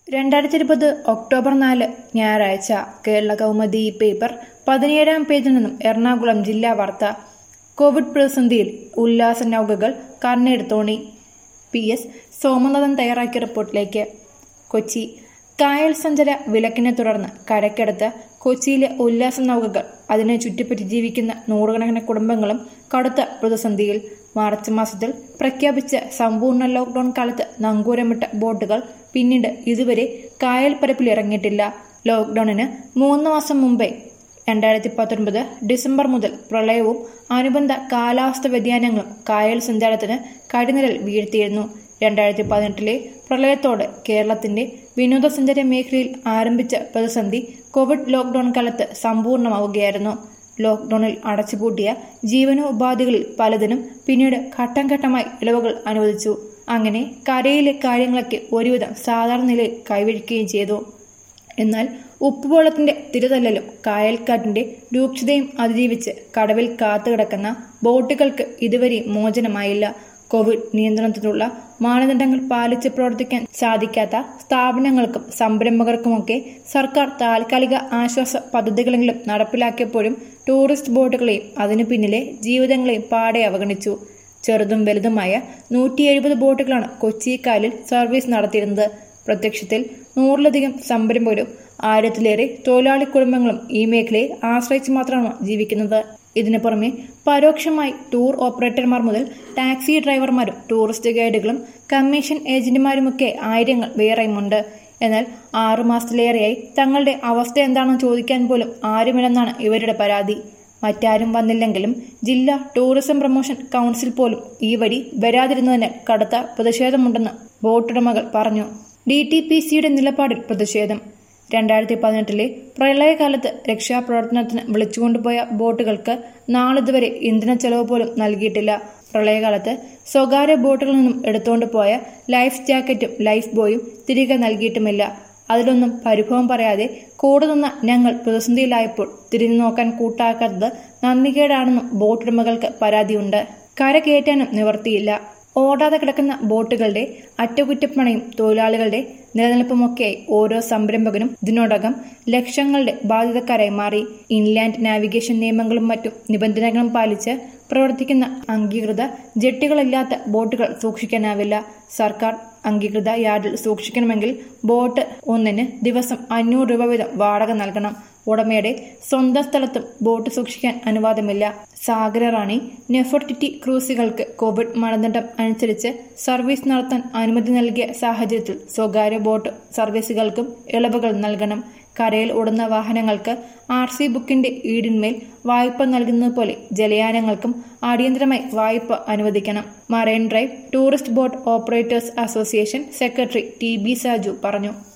രണ്ടായിരത്തി ഇരുപത് ഒക്ടോബർ നാല് ഞായറാഴ്ച കേരള കൗമുദി പേപ്പർ പതിനേഴാം പേജിൽ നിന്നും എറണാകുളം ജില്ലാ വാർത്ത കോവിഡ് പ്രതിസന്ധിയിൽ ഉല്ലാസ നൗകകൾ കണ്ണെടുത്തോണി പി എസ് സോമനാഥൻ തയ്യാറാക്കിയ റിപ്പോർട്ടിലേക്ക് കൊച്ചി കായൽ സഞ്ചര വിലക്കിനെ തുടർന്ന് കരയ്ക്കടുത്ത് കൊച്ചിയിലെ ഉല്ലാസ നൗകകൾ അതിനെ ചുറ്റിപ്പറ്റി ജീവിക്കുന്ന നൂറുകണക്കിന് കുടുംബങ്ങളും കടുത്ത പ്രതിസന്ധിയിൽ മാർച്ച് മാസത്തിൽ പ്രഖ്യാപിച്ച സമ്പൂർണ്ണ ലോക്ഡൌൺ കാലത്ത് നങ്കൂരമിട്ട ബോട്ടുകൾ പിന്നീട് ഇതുവരെ കായൽ പരപ്പിൽ ഇറങ്ങിയിട്ടില്ല ലോക്ഡൌണിന് മൂന്ന് മാസം മുമ്പേ രണ്ടായിരത്തി പത്തൊൻപത് ഡിസംബർ മുതൽ പ്രളയവും അനുബന്ധ കാലാവസ്ഥ വ്യതിയാനങ്ങളും കായൽ സഞ്ചാരത്തിന് കടിനിഴൽ വീഴ്ത്തിയിരുന്നു രണ്ടായിരത്തി പതിനെട്ടിലെ പ്രളയത്തോടെ കേരളത്തിന്റെ വിനോദസഞ്ചാര മേഖലയിൽ ആരംഭിച്ച പ്രതിസന്ധി കോവിഡ് ലോക്ഡൌൺ കാലത്ത് സമ്പൂർണ്ണമാവുകയായിരുന്നു ലോക്ഡൌണിൽ അടച്ചുപൂട്ടിയ ജീവനോപാധികളിൽ പലതിനും പിന്നീട് ഘട്ടം ഘട്ടമായി ഇളവുകൾ അനുവദിച്ചു അങ്ങനെ കരയിലെ കാര്യങ്ങളൊക്കെ ഒരുവിധം സാധാരണ നിലയിൽ കൈവരിക്കുകയും ചെയ്തു എന്നാൽ ഉപ്പുവെള്ളത്തിന്റെ തിരതല്ലലും കായൽക്കാറ്റിന്റെ രൂക്ഷതയും അതിജീവിച്ച് കടവിൽ കാത്തുകിടക്കുന്ന ബോട്ടുകൾക്ക് ഇതുവരെ മോചനമായില്ല കോവിഡ് നിയന്ത്രണത്തിനുള്ള മാനദണ്ഡങ്ങൾ പാലിച്ച് പ്രവർത്തിക്കാൻ സാധിക്കാത്ത സ്ഥാപനങ്ങൾക്കും സംരംഭകർക്കുമൊക്കെ സർക്കാർ താൽക്കാലിക ആശ്വാസ പദ്ധതികളെങ്കിലും നടപ്പിലാക്കിയപ്പോഴും ടൂറിസ്റ്റ് ബോട്ടുകളെയും അതിനു പിന്നിലെ ജീവിതങ്ങളെയും പാടെ അവഗണിച്ചു ചെറുതും വലുതുമായ നൂറ്റി എഴുപത് ബോട്ടുകളാണ് കൊച്ചിക്കാലിൽ സർവീസ് നടത്തിയിരുന്നത് പ്രത്യക്ഷത്തിൽ നൂറിലധികം സംരംഭകരും ആയിരത്തിലേറെ തൊഴിലാളി കുടുംബങ്ങളും ഈ മേഖലയെ ആശ്രയിച്ച് മാത്രമാണ് ജീവിക്കുന്നത് ഇതിനു പുറമെ പരോക്ഷമായി ടൂർ ഓപ്പറേറ്റർമാർ മുതൽ ടാക്സി ഡ്രൈവർമാരും ടൂറിസ്റ്റ് ഗൈഡുകളും കമ്മീഷൻ ഏജന്റുമാരുമൊക്കെ ആയിരങ്ങൾ വേറെയുമുണ്ട് എന്നാൽ ആറു മാസത്തിലേറെയായി തങ്ങളുടെ അവസ്ഥ എന്താണെന്ന് ചോദിക്കാൻ പോലും ആരുമില്ലെന്നാണ് ഇവരുടെ പരാതി മറ്റാരും വന്നില്ലെങ്കിലും ജില്ലാ ടൂറിസം പ്രൊമോഷൻ കൗൺസിൽ പോലും ഈ വഴി വരാതിരുന്നതിന് കടുത്ത പ്രതിഷേധമുണ്ടെന്ന് ബോട്ടുടമകൾ പറഞ്ഞു ഡി ടി പി സിയുടെ നിലപാടിൽ പ്രതിഷേധം രണ്ടായിരത്തി പതിനെട്ടിലെ പ്രളയകാലത്ത് രക്ഷാപ്രവർത്തനത്തിന് വിളിച്ചുകൊണ്ടുപോയ ബോട്ടുകൾക്ക് നാളിതുവരെ ഇന്ധന ചെലവ് പോലും നൽകിയിട്ടില്ല പ്രളയകാലത്ത് സ്വകാര്യ ബോട്ടുകളിൽ നിന്നും എടുത്തുകൊണ്ട് പോയ ലൈഫ് ജാക്കറ്റും ലൈഫ് ബോയും തിരികെ നൽകിയിട്ടുമില്ല അതിലൊന്നും പരിഭവം പറയാതെ കൂടെ നിന്ന ഞങ്ങൾ പ്രതിസന്ധിയിലായപ്പോൾ തിരിഞ്ഞു നോക്കാൻ കൂട്ടാക്കാത്തത് നന്ദികേടാണെന്നും ബോട്ടുടമകൾക്ക് പരാതിയുണ്ട് കര കയറ്റാനും നിവർത്തിയില്ല ഓടാതെ കിടക്കുന്ന ബോട്ടുകളുടെ അറ്റകുറ്റപ്പണിയും തൊഴിലാളികളുടെ നിലനിൽപ്പുമൊക്കെയായി ഓരോ സംരംഭകനും ഇതിനോടകം ലക്ഷങ്ങളുടെ ബാധ്യതക്കാരായി മാറി ഇൻലാൻഡ് നാവിഗേഷൻ നിയമങ്ങളും മറ്റും നിബന്ധനകളും പാലിച്ച് പ്രവർത്തിക്കുന്ന അംഗീകൃത ജെട്ടികളില്ലാത്ത ബോട്ടുകൾ സൂക്ഷിക്കാനാവില്ല സർക്കാർ അംഗീകൃത യാർഡിൽ സൂക്ഷിക്കണമെങ്കിൽ ബോട്ട് ഒന്നിന് ദിവസം അഞ്ഞൂറ് രൂപ വീതം വാടക നൽകണം ഉടമയുടെ സ്വന്തം സ്ഥലത്തും ബോട്ട് സൂക്ഷിക്കാൻ അനുവാദമില്ല സാഗര റാണി നെഫർട്ടിറ്റി ക്രൂസുകൾക്ക് കോവിഡ് മാനദണ്ഡം അനുസരിച്ച് സർവീസ് നടത്താൻ അനുമതി നൽകിയ സാഹചര്യത്തിൽ സ്വകാര്യ ബോട്ട് സർവീസുകൾക്കും ഇളവുകൾ നൽകണം കരയിൽ ഓടുന്ന വാഹനങ്ങൾക്ക് ആർ സി ബുക്കിന്റെ ഈടിന്മേൽ വായ്പ നൽകുന്നത് പോലെ ജലയാനങ്ങൾക്കും അടിയന്തരമായി വായ്പ അനുവദിക്കണം marine drive tourist boat operators association secretary T B Saju പറഞ്ഞു